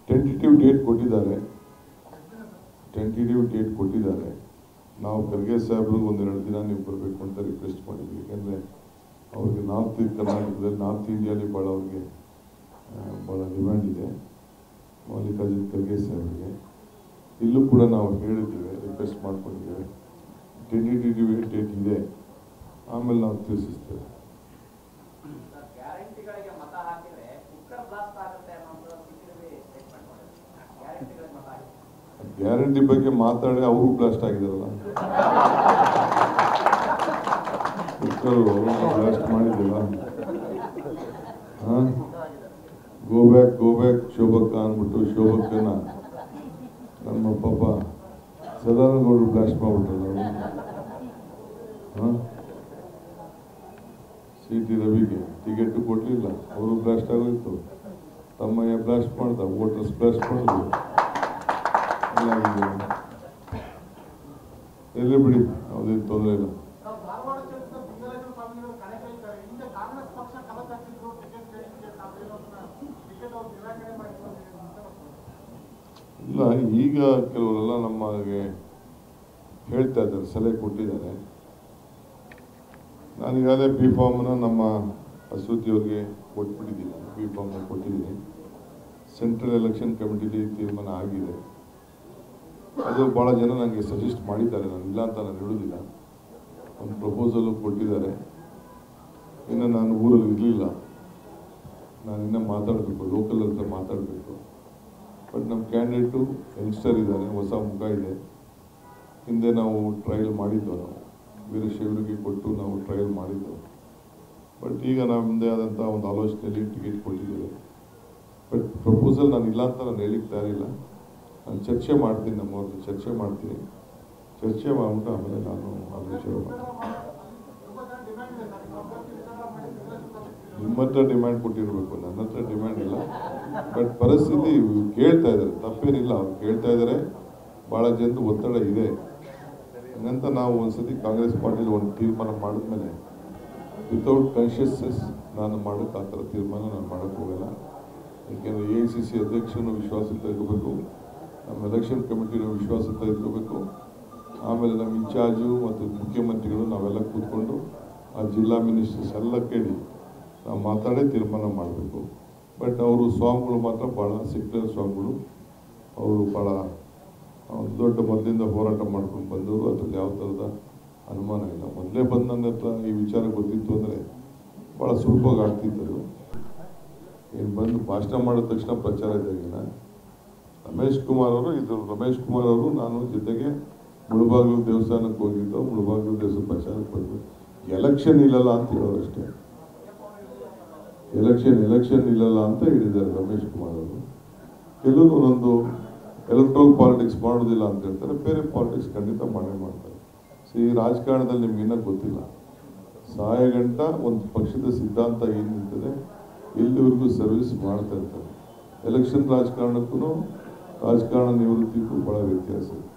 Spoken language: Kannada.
ಟೆಂಟಿಟಿವ್ ಡೇಟ್ ಕೊಟ್ಟಿದ್ದಾರೆ ಟೆಂಟಿಟಿವ್ ಡೇಟ್ ಕೊಟ್ಟಿದ್ದಾರೆ ನಾವು ಖರ್ಗೆ ಸಾಹೇಬ್ರಿಗೆ ಒಂದೆರಡು ದಿನ ನೀವು ಬರಬೇಕು ಅಂತ ರಿಕ್ವೆಸ್ಟ್ ಮಾಡಿದ್ವಿ ಯಾಕೆಂದರೆ ಅವ್ರಿಗೆ ನಾರ್ತ್ ಕರ್ನಾಟಕದಲ್ಲಿ ನಾರ್ತ್ ಇಂಡಿಯಾಲಿ ಭಾಳ ಅವ್ರಿಗೆ ಆ, ಭಾಳ ಡಿಮ್ಯಾಂಡ್ ಇದೆ ಮಲ್ಲಿಕಾರ್ಜುನ್ ಖರ್ಗೆ ಸಾಹೇಬ್ರಿಗೆ ಇಲ್ಲೂ ಕೂಡ ನಾವು ಹೇಳಿದ್ದೇವೆ ರಿಕ್ವೆಸ್ಟ್ ಮಾಡ್ಕೊಂಡಿದ್ದೇವೆ ಟೆಂಟಿಟಿವ್ ಡೇಟ್ ಇದೆ ಆಮೇಲೆ ನಾವು ತಿಳಿಸಿಸ್ತೇವೆ ಸರ್, ಗ್ಯಾರಂಟಿಗಳಿಗೆ ಮತ ಹಾಕಿದ್ರೆ ಕುಕ್ಕರ್ ಬ್ಲಾಸ್ಟ್ ಆಗುತ್ತೆ ಅನ್ನೋ ಬಿಜೆಪಿ ಸ್ಟೇಟ್ಮೆಂಟ್ ಮಾಡಿದೆ ಗ್ಯಾರಂಟಿಗಳಿಗೆ ಮತ ಹಾಕಿ ಗ್ಯಾರಂಟಿ ಬಗ್ಗೆ ಮಾತಾಡಿ ಅವರು ಬ್ಲಾಸ್ಟ್ ಆಗಿದಾರಲ್ಲ ಕುಕ್ಕರು ಬ್ಲಾಸ್ಟ್ ಮಾಡಿದ್ದಿಲ್ಲ ಗೋ ಬ್ಯಾಕ್ ಗೋ ಬ್ಯಾಕ್ ಶೋಭಕ್ಕ ಅಂದ್ಬಿಟ್ಟು ಶೋಭಕ್ಕನ ನಮ್ಮ ಪಾಪ ಸದಾನಗೌಡರು ಬ್ಲಾಸ್ಟ್ ಮಾಡ್ಬಿಟ್ರಲ್ಲ ಅವರು ಸಿ ಟಿ ರವಿಗೆ ಟಿಕೆಟ್ ಕೊಡಲಿಲ್ಲ ಅವರು ಬ್ಲಾಸ್ಟ್ ಆಗೋಯ್ತು ತಮ್ಮಯ್ಯ ಬ್ಲಾಸ್ಟ್ ಮಾಡ್ದ ವೋಟರ್ಸ್ ಬ್ಲಾಸ್ಟ್ ಮಾಡಿದ್ರು ಎಲ್ಲ ಆಗಿದೆ. ಎಲ್ಲಿ ಬಿಡಿ ಯಾವುದೇನು ತೊಂದರೆ ಇಲ್ಲ ನಾವು ಧಾರವಾಡ ಕ್ಷೇತ್ರದ ಸಿದ್ದರಾಮಯ್ಯ ಸ್ವಾಮಿಗಳು ಕಣೆ ಕೈತಾರೆ ಹಿಂದೆ ಕಾಂಗ್ರೆಸ್ ಪಕ್ಷ ಕಲ ತಗ್ಗಿದ್ರು ಟಿಕೆಟ್ ಕೇಳಿದ್ರೆ ತಾವೇನೋ ಟಿಕೆಟ್ ಅವ್ರು ನಿರಾಕರಣೆ ಮಾಡಿದ್ರು ಅಂತ ಹೇಳಿ ಅಂತ ಇಲ್ಲ ಈಗ ಕೆಲವರೆಲ್ಲ ನಮಗೆ ಹೇಳ್ತಾ ಇದ್ದಾರೆ ಸಲಹೆ ಕೊಟ್ಟಿದ್ದಾರೆ ನಾನು ಈಗಾಗಲೇ ಬಿ ಫಾರ್ಮ್ನ ನಮ್ಮ ಅಶ್ವತಿ ಅವ್ರಿಗೆ ಕೊಟ್ಬಿಟ್ಟಿದ್ದೀನಿ ಬಿ ಫಾರ್ಮ್ನ ಕೊಟ್ಟಿದ್ದೀನಿ ಸೆಂಟ್ರಲ್ ಎಲೆಕ್ಷನ್ ಕಮಿಟಿಲಿ ತೀರ್ಮಾನ ಆಗಿದೆ ಅದು ಭಾಳ ಜನ ನನಗೆ ಸಜೆಸ್ಟ್ ಮಾಡಿದ್ದಾರೆ ನಾನು ಇಲ್ಲ ಅಂತ ನಾನು ಹೇಳೋದಿಲ್ಲ ಒಂದು ಪ್ರಪೋಸಲು ಕೊಟ್ಟಿದ್ದಾರೆ ಇನ್ನು ನಾನು ಊರಲ್ಲಿ ಇರಲಿಲ್ಲ ನಾನು ಇನ್ನೂ ಮಾತಾಡಬೇಕು ಲೋಕಲ್ ಹತ್ರ ಮಾತಾಡಬೇಕು ಬಟ್ ನಮ್ಮ ಕ್ಯಾಂಡಿಡೇಟು ಯಂಗ್ಸ್ಟರ್ ಇದ್ದಾರೆ ಹೊಸ ಮುಖ ಇದೆ ಹಿಂದೆ ನಾವು ಟ್ರಯಲ್ ಮಾಡಿದ್ದು ನಾವು ವೀರಶೈವರಿಗೆ ಕೊಟ್ಟು ನಾವು ಟ್ರಯಲ್ ಮಾಡಿದ್ದು ಬಟ್ ಈಗ ನಮ್ಮದೇ ಆದಂಥ ಒಂದು ಆಲೋಚನೆಯಲ್ಲಿ ಟಿಕೆಟ್ ಕೊಟ್ಟಿದ್ದೇವೆ ಬಟ್ ಪ್ರಪೋಸಲ್ ನಾನು ಇಲ್ಲ ಅಂತ ನಾನು ಹೇಳಿಕ್ಕೆ ತಯಾರಿಲ್ಲ ನಾನು ಚರ್ಚೆ ಮಾಡ್ತೀನಿ ನಮ್ಮವ್ರದ್ದು ಚರ್ಚೆ ಮಾಡ್ತೀನಿ ಚರ್ಚೆ ಮಾಡ್ಬಿಟ್ಟು ಆಮೇಲೆ ನಾನು ಆ ವಿಷಯ ತುಂಬಾ ಜನ ಡಿಮ್ಯಾಂಡ್ ಇದೆ ಸರ್ ನಿಮ್ಮ ಅಭ್ಯರ್ಥಿ ವಿಚಾರ ಮಾಡಿ ಸಿದ್ದರಾಮಯ್ಯ ನಿಮ್ಮ ಹತ್ರ ಡಿಮ್ಯಾಂಡ್ ಕೊಟ್ಟಿರಬೇಕು ನನ್ನ ಹತ್ರ ಡಿಮ್ಯಾಂಡ್ ಇಲ್ಲ ಬಟ್ ಪರಿಸ್ಥಿತಿ ಕೇಳ್ತಾ ಇದ್ದಾರೆ ತಪ್ಪೇನಿಲ್ಲ ಅವ್ರು ಕೇಳ್ತಾ ಇದ್ದಾರೆ ಭಾಳ ಜನರು ಒತ್ತಡ ಇದೆ ಹಂಗಂತ ನಾವು ಒಂದ್ಸತಿ ಕಾಂಗ್ರೆಸ್ ಪಾರ್ಟಿಲಿ ಒಂದು ತೀರ್ಮಾನ ಮಾಡಿದ್ಮೇಲೆ ವಿತೌಟ್ ಕಾನ್ಷಿಯಸ್ನೆಸ್ ನಾನು ಮಾಡೋಕ್ಕೆ ಆ ಥರ ತೀರ್ಮಾನ ನಾನು ಮಾಡೋಕ್ಕೆ ಹೋಗಲ್ಲ ಏಕೆಂದರೆ ಎ ಐ ಸಿ ಸಿ ಅಧ್ಯಕ್ಷನು ವಿಶ್ವಾಸದಿಂದ ಇರಬೇಕು ನಮ್ಮ ಎಲೆಕ್ಷನ್ ಕಮಿಟಿನೂ ವಿಶ್ವಾಸದಿಂದ ಇಟ್ಕೋಬೇಕು ಆಮೇಲೆ ನಮ್ಮ ಇನ್ಚಾರ್ಜು ಮತ್ತು ಮುಖ್ಯಮಂತ್ರಿಗಳು ನಾವೆಲ್ಲ ಕೂತ್ಕೊಂಡು ಆ ಜಿಲ್ಲಾ ಮಿನಿಸ್ಟರ್ಸ್ ಎಲ್ಲ ಕೇಳಿ ನಾವು ಮಾತಾಡೇ ತೀರ್ಮಾನ ಮಾಡಬೇಕು ಬಟ್ ಅವರು ಸ್ವಾಮಿಗಳು ಮಾತ್ರ ಭಾಳ ಸೆಕ್ಯುಲರ್ ಸ್ವಾಮಿಗಳು ಅವರು ಭಾಳ ಆ, ದೊಡ್ಡ ಮೊದಲಿಂದ ಹೋರಾಟ ಮಾಡ್ಕೊಂಡು ಬಂದವರು ಅದ್ರಲ್ಲಿ ಯಾವ ಥರದ ಅನುಮಾನ ಇಲ್ಲ ಮೊದಲೇ ಬಂದು ನನ್ನ ಹತ್ರ ಈ ವಿಚಾರ ಗೊತ್ತಿತ್ತು ಅಂದರೆ ಭಾಳ ಸುಲಭವಾಗಿ ಆಗ್ತಿತ್ತು ಅದು ಏನು ಬಂದು ಭಾಷಣ ಮಾಡಿದ ತಕ್ಷಣ ಪ್ರಚಾರ ಇದ್ದಾಗಿನ ರಮೇಶ್ ಕುಮಾರ್ ಅವರು ಇದು ರಮೇಶ್ ಕುಮಾರ್ ಅವರು ನಾನು ಜೊತೆಗೆ ಮುಳುಬಾಗಿಲು ದೇವಸ್ಥಾನಕ್ಕೆ ಹೋಗಿದ್ದು ಮುಳುಬಾಗಿಲು ದೇವಸ್ಥಾನ ಪ್ರಚಾರಕ್ಕೆ ಬಂದ್ವಿ ಎಲೆಕ್ಷನ್ ಇಲ್ಲಲ್ಲ ಅಂತ ಹೇಳೋರು ಅಷ್ಟೇ ಎಲೆಕ್ಷನ್ ಎಲೆಕ್ಷನ್ ಇಲ್ಲಲ್ಲ ಅಂತ ಹೇಳಿದ್ದಾರೆ ರಮೇಶ್ ಕುಮಾರ್ ಅವರು ಕೆಲವರು ಒಂದೊಂದು ಎಲೆಕ್ಟ್ರಲ್ ಪಾಲಿಟಿಕ್ಸ್ ಮಾಡೋದಿಲ್ಲ ಅಂತ ಹೇಳ್ತಾರೆ ಬೇರೆ ಪಾಲಿಟಿಕ್ಸ್ ಖಂಡಿತ ಮಾಡೇ ಮಾಡ್ತಾರೆ ಸೊ ಈ ರಾಜಕಾರಣದಲ್ಲಿ ನಿಮ್ಗೆ ಇನ್ನೂ ಗೊತ್ತಿಲ್ಲ ಸಾಯಗಂಟ ಒಂದು ಪಕ್ಷದ ಸಿದ್ಧಾಂತ ಏನಿರ್ತದೆ ಎಲ್ಲಿವರೆಗೂ ಸರ್ವಿಸ್ ಮಾಡ್ತಾ ಇರ್ತಾರೆ ಎಲೆಕ್ಷನ್ ರಾಜಕಾರಣಕ್ಕೂ ರಾಜಕಾರಣ ನಿವೃತ್ತಿಗೂ ಭಾಳ ವ್ಯತ್ಯಾಸ ಇದೆ